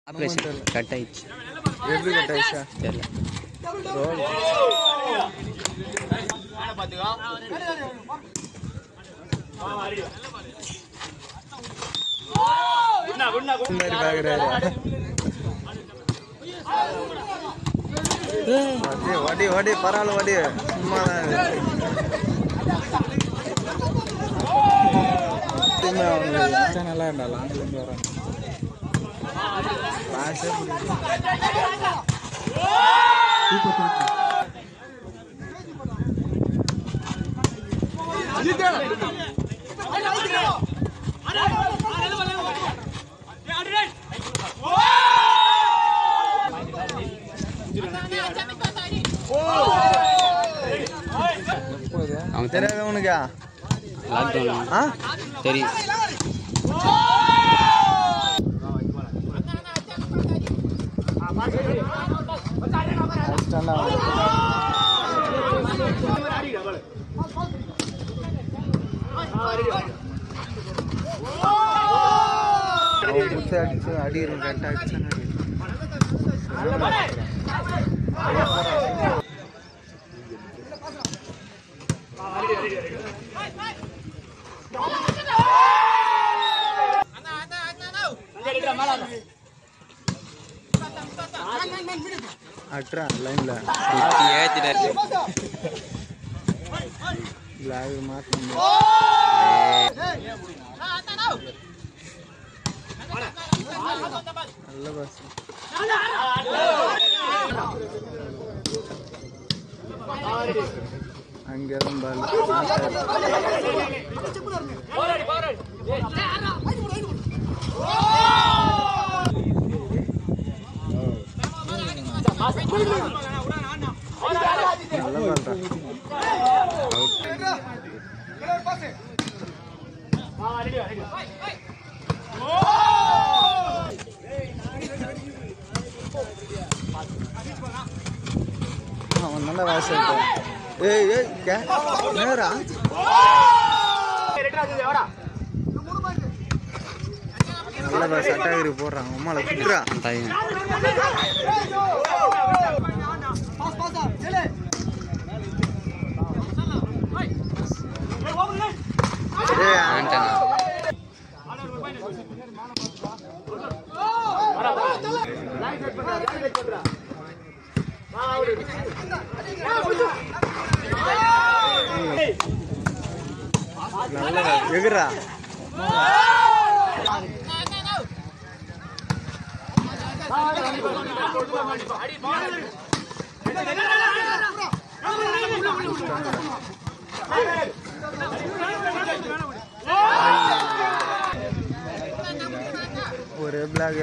Operation cut ஆயிடுச்சு எப்படி cut ஆயிடுச்சா தெரியல ரோல் முன்னாடி பாக்குறாரு வடி வடி வடி பரவாயில்ல வடி சும்மா நல்லா இருந்தா லாங்கிலேருந்து வராங்க பாஸே அவங்க தெரியாத உனக்கா லாக்டவுன் ஆ தெரியும் அடிச்சிட்டான்டா அவன் குத்து அடிச்சு அடிக்கிறோம் கரெக்டாக அடிச்சான் அட்ரா லைன்ல ஏற்றிட்டாரு லாக் மாற்றணும் நல்ல பஸ் அங்கே தான் பால் நல்ல பால் அவன் நல்ல வாசல் ஏய் ஏய் கே நேரா நல்ல பாஸ் அட்டாகரி போடுறான் அம்மால குட்டுறா பையன் ஏய் ஆண்டனா நல்ல எகுறா ஒரே பிளாக்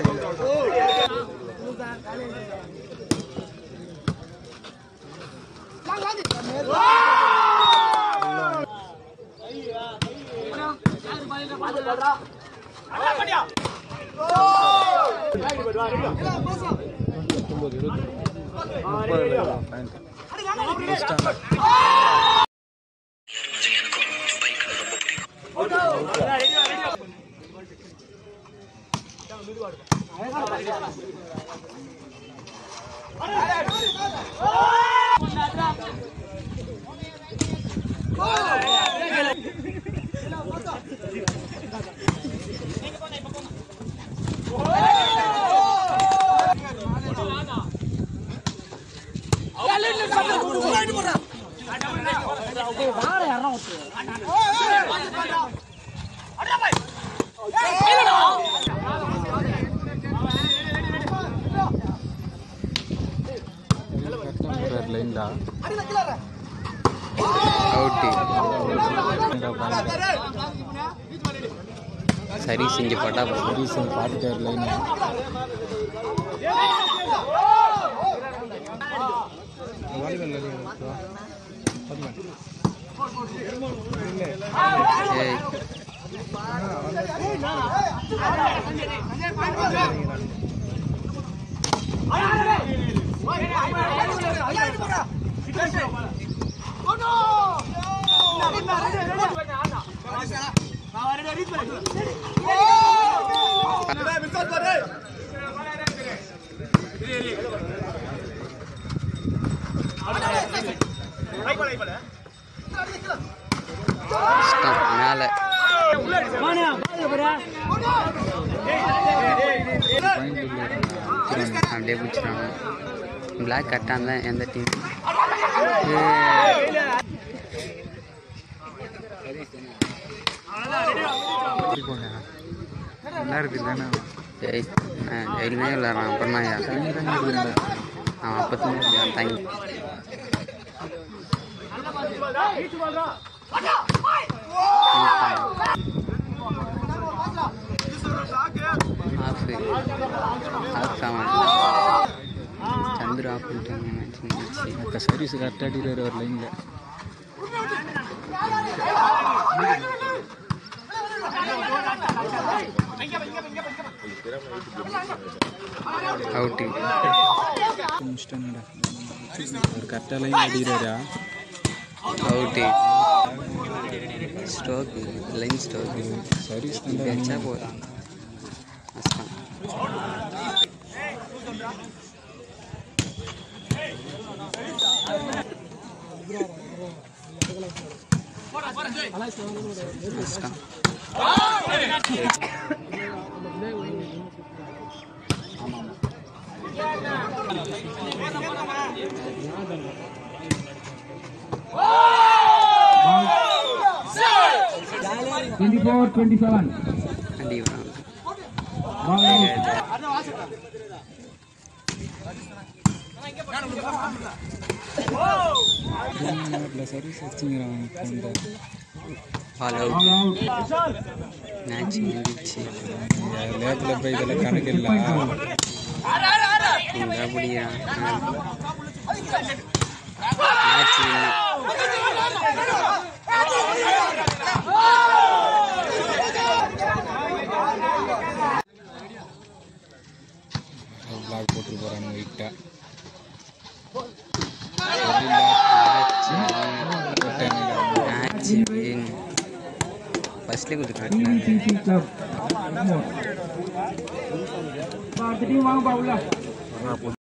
லைன்டா அவுட்டு சரி செஞ்சு போட்டா போதும். ரீசன் பார்த்துட்டார் லைன் ஏய் அப்படியே பிடிச்சிருவாங்க பிளாக் கரெக்டாக இருந்தால் எந்த டீம் நல்லா இருக்கு தானே ஜெய் ஜெயிலுமே விளாட்றான் அப்புறமா அவன் அப்போத்துலேருந்து தாங்கி ஆஃப் ஆஃப் அவன் சந்திர ஆஃப் பண்ணிட்டாங்க மேட்ச் இப்போ சர்வீஸ் கரெக்டாக அடிக்கிறாரு ஒரு லைனில் அவுட்டு முடிச்சிட்டாங்கடா ஒரு கரெக்டாக லைன் அடிக்கிறாரா out stroke line stroke service இப்படி அடிச்சா போதும் கஷ்டம் கஷ்டம் டுவெண்ட்டி ஃபோர் டுவெண்ட்டி செவன் அடி விடுறாங்க சர்வீஸ் வச்சுங்கிறாங்க ஆல் அவுட் மேட்ச் முடிஞ்சிச்சு லேப்பில் போய் இதெல்லாம் கணக்கு இல்லை இந்த பிடிக்கிறான் மேட்ச் பிளாக் போட்டு போகிறாங்க வெயிட்டாக மேட்ச் வின் ஃபர்ஸ்ட்லேயே கொடுத்து காட்டினாங்க கிளப்